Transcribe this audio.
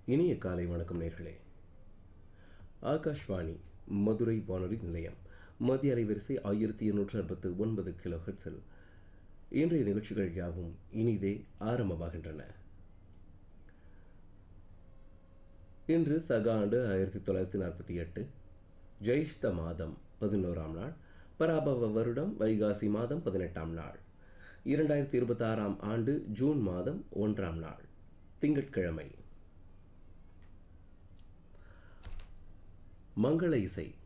இனிய காலை வணக்கம் நேர்களே ஆகாஷ்வாணி மதுரை வானொலி நிலையம் மத்திய அலைவரிசை ஆயிரத்தி எண்ணூற்று அறுபத்து ஒன்பது கிலோ ஹெட்ஸில் இன்றைய நிகழ்ச்சிகள் யாவும் இனிதே ஆரம்பமாகின்றன இன்று சக ஆண்டு ஆயிரத்தி தொள்ளாயிரத்தி நாற்பத்தி எட்டு ஜெயிஷ்ட மாதம் பதினோராம் நாள் பராபவ வருடம் வைகாசி மாதம் பதினெட்டாம் நாள் இரண்டாயிரத்தி இருபத்தாறாம் ஆண்டு ஜூன் மாதம் ஒன்றாம் நாள் திங்கட்கிழமை மங்கள இசை